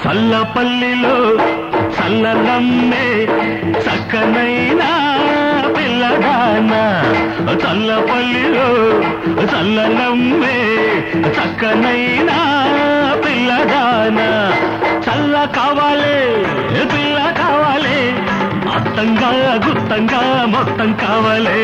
చల్లపల్లిలో చల్లలమ్మే చక్కనైన పిల్లదాన చల్లపల్లిలో చల్లలమ్మే చక్కనైన పిల్లదాన చల్ల కావాలే పిల్ల కావాలే అత్తంగా గుత్తంగా మొత్తం కావాలే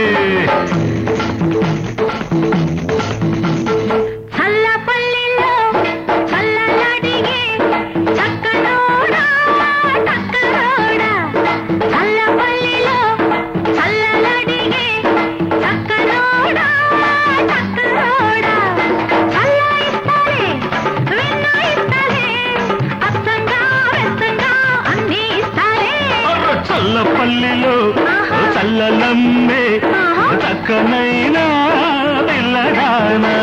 చల్లపల్లిలో చల్లలడిగే చక్కనోడా చక్కనోడా చల్లపల్లిలో చల్లలడిగే చక్కనోడా చక్కనోడా చల్ల ఇస్తాలే వెన్న ఇస్తాలే అత్తంగా వెత్తంగా అన్నీ ఇస్తాలే చల్లపల్లిలో చల్లలమ్మే చక్కనైన పిల్లగానా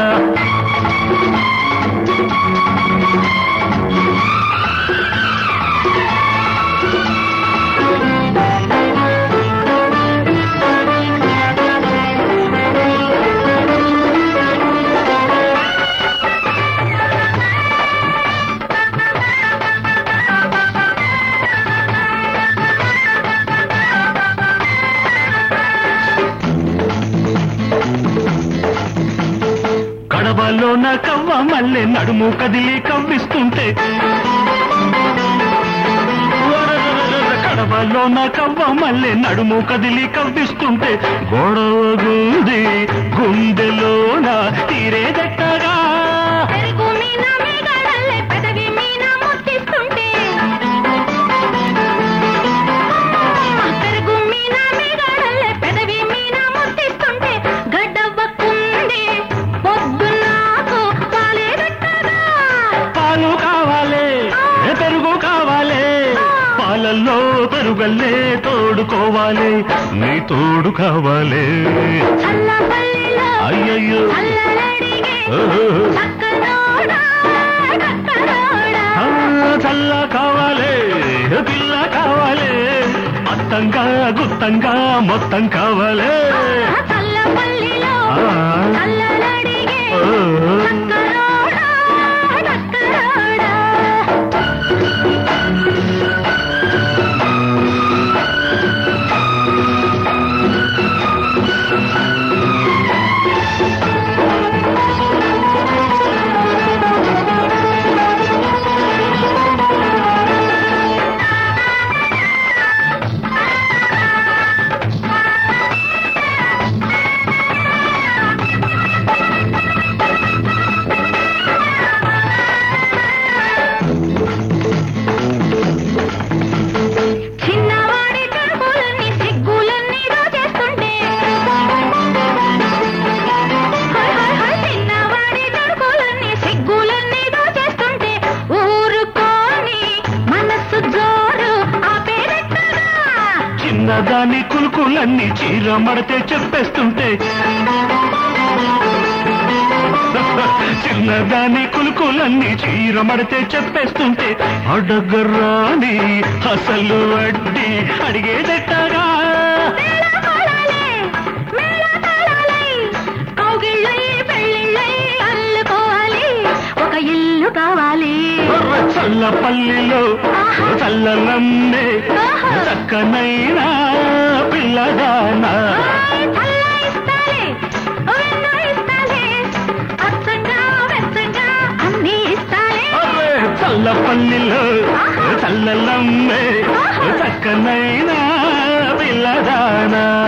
కడవలోన కవ్వ మల్లె నడుము కదిలి కవ్విస్తుంటే కడవలోన కవ్వ మల్లె నడుము కదిలి కవ్విస్తుంటే గొడవ గుంది గుండెలోన తీరేదెట్టగా పెరుగు మీన మీగడల్లే పెదవి మీన ముద్దిస్తుంటే పెరుగు మీన మీగడల్లే పెదవి మీన ముద్దిస్తుంటే గడ్డవ్వకుంది పొద్దు నాకు పాలే పెట్టగా పాలు కావాలే పెరుగు కావాలే పాలల్లో పెరుగల్లే తోడుకోవాలి నీ తోడు కావాలే చల్లపల్లిలో అయ్యయ్యో చల్లలడిగే ఓహో. చక్కనోడా చక్కనోడా ఆ, చల్ల కావాలే పిల్ల కావాలే అత్తంగా గుత్తంగా మొత్తం కావాలే చల్లపల్లిలో ఆ. చల్లలడిగే ఓ. చక్కనోడా చక్కనోడా చిన్నవాడి తడుపులన్నీ సిగ్గులన్నీ దోచేస్తుంటే హై హై హై చిన్నవాడి తడుపులన్నీ సిగ్గులన్నీ దోచేస్తుంటే ఊరుకోని మనసు జోరు ఆపేరెట్టగా చిన్నదాని కులుకులన్నీ చీర మడితే చెప్పేస్తుంటే చిన్నదాని కులుకులన్నీ చీర మడితే చెప్పేస్తుంటే అడగరాని అసలు వడ్డీ అడిగేదెట్టగా మేళతాళాలే, మేళతాళాలే, కౌగిళ్ళై పెళ్ళిళ్ళై అల్లుకోవాలి ఒక ఇల్లు కావాలి చల్లపల్లిలో చల్లలమ్మే చక్కనైన పిల్లదానా చల్ల ఇస్తాలే, వెన్న ఇస్తాలే, అచ్చంగా వెచ్చంగా అన్నీ ఇస్తాలే అరే చల్లపల్లిలో చల్లలమ్మే చక్కనైన పిల్లదానా